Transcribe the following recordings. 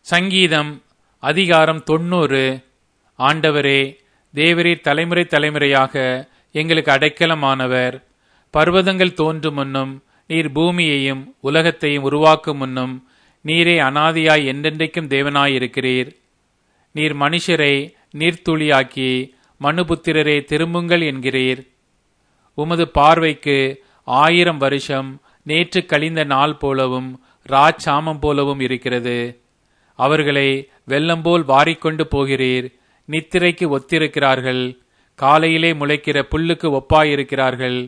சங்கீதம் அதிகாரம் தொண்ணூறு ஆண்டவரே தேவரீர் தலைமுறை தலைமுறையாக எங்களுக்கு அடைக்கலமானவர் பர்வதங்கள் தோன்றும் முன்னும் நீர் பூமியையும் உலகத்தையும் உருவாக்கும் முன்னும் நீரே அனாதியாய் என்றென்றைக்கும் தேவனாயிருக்கிறீர் நீர் மனுஷரை நீர்த்துளியாக்கி மனுபுத்திரரே திரும்புங்கள் என்கிறீர் உமது பார்வைக்கு ஆயிரம் வருஷம் நேற்று கழிந்த நாள் போலவும் ராச்சாமம் போலவும் இருக்கிறது அவர்களை வெள்ளம் போல் வாரிக்கொண்டு போகிறீர் நித்திரைக்கு ஒத்திருக்கிறார்கள் காலையிலே முளைக்கிற புல்லுக்கு ஒப்பாயிருக்கிறார்கள்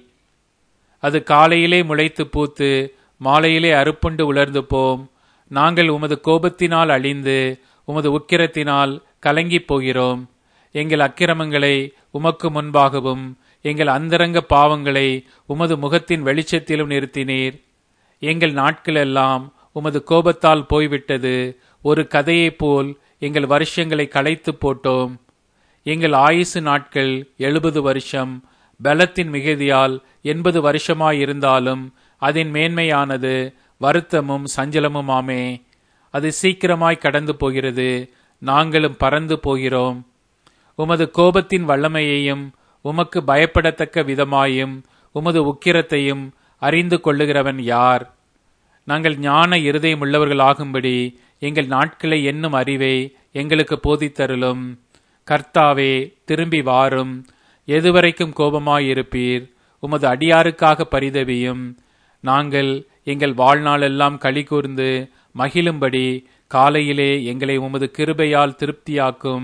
அது காலையிலே முளைத்து பூத்து மாலையிலே அறுப்புண்டு உலர்ந்து போம் நாங்கள் உமது கோபத்தினால் அழிந்து உமது உக்கிரத்தினால் கலங்கிப் போகிறோம் எங்கள் அக்கிரமங்களை உமக்கு முன்பாகவும் எங்கள் அந்தரங்க பாவங்களை உமது முகத்தின் வெளிச்சத்திலும் நிறுத்தினீர் எங்கள் நாட்களெல்லாம் உமது கோபத்தால் போய்விட்டது ஒரு கதையைப் போல் எங்கள் வருஷங்களை களைத்து போட்டோம் எங்கள் ஆயுசு நாட்கள் எழுபது வருஷம் பலத்தின் மிகுதியால் எண்பது வருஷமாயிருந்தாலும் அதன் மேன்மையானது வருத்தமும் சஞ்சலமுமாமே அது சீக்கிரமாய் கடந்து போகிறது நாங்களும் பறந்து போகிறோம் உமது கோபத்தின் வல்லமையையும் உமக்கு பயப்படத்தக்க விதமாயும் உமது உக்கிரத்தையும் அறிந்து கொள்ளுகிறவன் யார் நாங்கள் ஞான இருதயம் உள்ளவர்களாகும்படி எங்கள் நாட்களை எண்ணும் அறிவை எங்களுக்கு போதித்தருளும் கர்த்தாவே திரும்பி வாரும் எதுவரைக்கும் கோபமாயிருப்பீர் உமது அடியாருக்காக பரிதவியும் நாங்கள் எங்கள் வாழ்நாளெல்லாம் களி கூர்ந்து மகிழும்படி காலையிலே எங்களை உமது கிருபையால் திருப்தியாக்கும்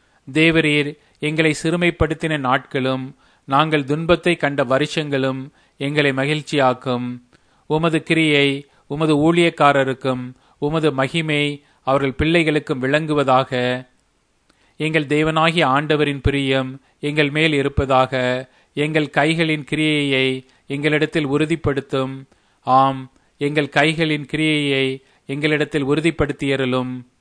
தேவரீர் எங்களை சிறுமைப்படுத்தின நாட்களும் நாங்கள் துன்பத்தை கண்ட வருஷங்களும் எங்களை மகிழ்ச்சியாக்கும் உமது கிரியை உமது ஊழியக்காரருக்கும் உமது மகிமை அவர்கள் பிள்ளைகளுக்கும் விளங்குவதாக எங்கள் தேவனாகிய ஆண்டவரின் பிரியம் எங்கள் மேல் இருப்பதாக எங்கள் கைகளின் கிரியையை எங்களிடத்தில் உறுதிப்படுத்தும் ஆம் எங்கள் கைகளின் கிரியையை எங்களிடத்தில் உறுதிப்படுத்தியறலும்